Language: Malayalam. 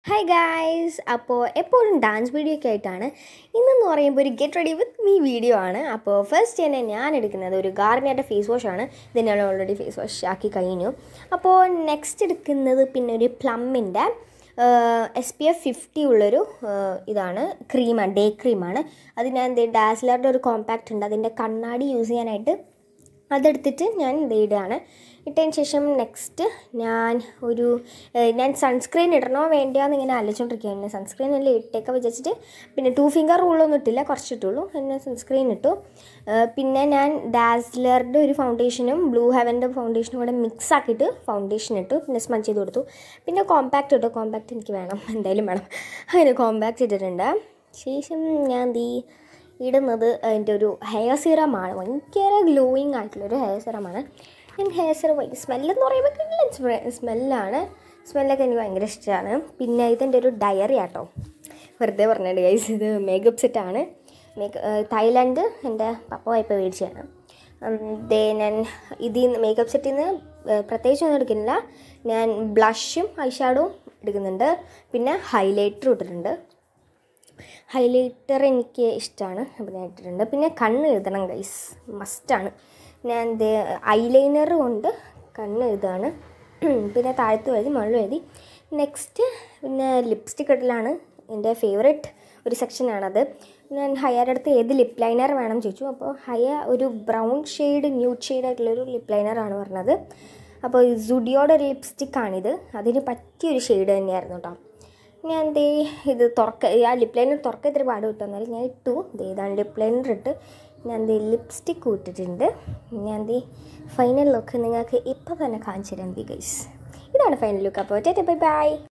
ഹായ് ഗായ്സ് അപ്പോൾ എപ്പോഴും ഡാൻസ് വീഡിയോ ഒക്കെ ആയിട്ടാണ് ഇന്നെന്ന് പറയുമ്പോൾ ഒരു get ready with me video ആണ് അപ്പോൾ ഫസ്റ്റ് തന്നെ ഞാൻ എടുക്കുന്നത് ഒരു ഗാർണിയറുടെ ഫേസ് വാഷ് ആണ് ഇത് ഞാൻ ഓൾറെഡി ഫേസ് വാഷ് ആക്കി കഴിഞ്ഞു അപ്പോൾ നെക്സ്റ്റ് എടുക്കുന്നത് പിന്നെ ഒരു പ്ലമ്മിൻ്റെ എസ് പി എഫ് ഫിഫ്റ്റി ഉള്ളൊരു ആഹ് ഇതാണ് ക്രീമാണ് ഡേ ക്രീമാണ് അത് ഞാൻ എന്ത് ഡാസ്ലറുടെ ഒരു കോമ്പാക്റ്റ് ഉണ്ട് അതിൻ്റെ കണ്ണാടി യൂസ് ചെയ്യാനായിട്ട് അതെടുത്തിട്ട് ഞാൻ ഇത് ഇടുകയാണ് ഇട്ടതിന് ശേഷം നെക്സ്റ്റ് ഞാൻ ഒരു ഏഹ് ഞാൻ സൺസ്ക്രീൻ ഇടണോ വേണ്ടയോ എന്ന് ഇങ്ങനെ ആലോചിച്ചുകൊണ്ടിരിക്കുകയാണ് സൺസ്ക്രീൻ അല്ലേ ഇട്ടേക്കെ വിചാരിച്ചിട്ട് പിന്നെ ടു ഫിംഗർ റൂളൊന്നും ഇട്ടില്ല കുറച്ച് ഇട്ടുള്ളൂ പിന്നെ സൺസ്ക്രീൻ ഇട്ടു ഏഹ് പിന്നെ ഞാൻ ഡാസ്ലറുടെ ഒരു ഫൗണ്ടേഷനും ബ്ലൂ ഹെവൻ്റെ ഫൗണ്ടേഷനും കൂടെ മിക്സ് ആക്കിയിട്ട് ഫൗണ്ടേഷൻ ഇട്ടു പിന്നെ സ്മഞ്ച് ചെയ്ത് കൊടുത്തു പിന്നെ കോമ്പാക്റ്റ് ഇട്ടു കോമ്പാക്റ്റ് എനിക്ക് വേണം എന്തായാലും വേണം അങ്ങനെ കോമ്പാക്റ്റ് ഇട്ടിട്ടുണ്ട് ശേഷം ഞാൻ ദീ ഇടുന്നത് അതിൻ്റെ ഒരു ഹെയർ സിറമാണ് ഭയങ്കര ഗ്ലോയിങ് ആയിട്ടുള്ളൊരു ഹെയർ സിറമാണ് ഞാൻ ഹെയർ സിറം ഭയങ്കര സ്മെല്ലെന്ന് പറയുമ്പോൾ കിട്ടുന്ന സ്മെല്ലാണ് സ്മെല്ലൊക്കെ എനിക്ക് ഭയങ്കര ഇഷ്ടമാണ് പിന്നെ ഇതിൻ്റെ ഒരു ഡയറി ആട്ടോ വെറുതെ പറഞ്ഞിട്ട് ഗൈസ് ഇത് മേക്കപ്പ് സെറ്റാണ് മേക്ക് തായ്ലാൻഡ് എൻ്റെ പപ്പ വായ്പ മേടിച്ചതാണ് ദേ ഞാൻ ഇതിൽ നിന്ന് മേക്കപ്പ് സെറ്റിൽ നിന്ന് പ്രത്യേകിച്ചൊന്നും എടുക്കുന്നില്ല ഞാൻ ബ്ലഷും ഐഷാഡും എടുക്കുന്നുണ്ട് പിന്നെ ഹൈലൈറ്ററും ഇട്ടിട്ടുണ്ട് ഹൈലൈറ്റർ എനിക്ക് ഇഷ്ടമാണ് അപ്പോൾ ഞാൻ ഇട്ടിട്ടുണ്ട് പിന്നെ കണ്ണ് എഴുതണം ഗൈസ് മസ്റ്റാണ് ഞാൻ ഇത് ഐലൈനർ കൊണ്ട് കണ്ണ് എഴുതാണ് പിന്നെ താഴത്ത് എഴുതി മുകളിൽ എഴുതി നെക്സ്റ്റ് പിന്നെ ലിപ്സ്റ്റിക് ഇടലാണ് എൻ്റെ ഫേവറേറ്റ് ഒരു സെക്ഷനാണത് ഞാൻ ഹയർ അടുത്ത് ഏത് ലിപ് ലൈനർ വേണം ചോദിച്ചു അപ്പോൾ ഹയ ഒരു ബ്രൗൺ ഷെയ്ഡ് ന്യൂഡ് ഷെയ്ഡ് ആയിട്ടുള്ളൊരു ലിപ് ലൈനറാണ് പറഞ്ഞത് അപ്പോൾ സുഡിയോയുടെ ഒരു ലിപ്സ്റ്റിക്കാണിത് അതിന് പറ്റിയൊരു ഷെയ്ഡ് തന്നെയായിരുന്നു കേട്ടോ ഞാൻ ദേ ഇത് തുറക്ക ആ ലിപ് ലൈനർ തുറക്ക ഇത്തിരി പാട് കിട്ടും എന്നാലും ഞാൻ ഇട്ടു ദേ ഇതാണ് ലിപ് ലൈനർ ഇട്ട് ഞാൻ ദേ ലിപ്സ്റ്റിക്ക് ഇട്ടിട്ടുണ്ട് ഞാൻ ദേ ഫൈനൽ ലുക്ക് നിങ്ങൾക്ക് ഇപ്പം തന്നെ കാണിച്ചു തരാം ദി ഗൈസ് ഇതാണ് ഫൈനൽ ലുക്ക് അപ്പോൾ ബൈ ബൈ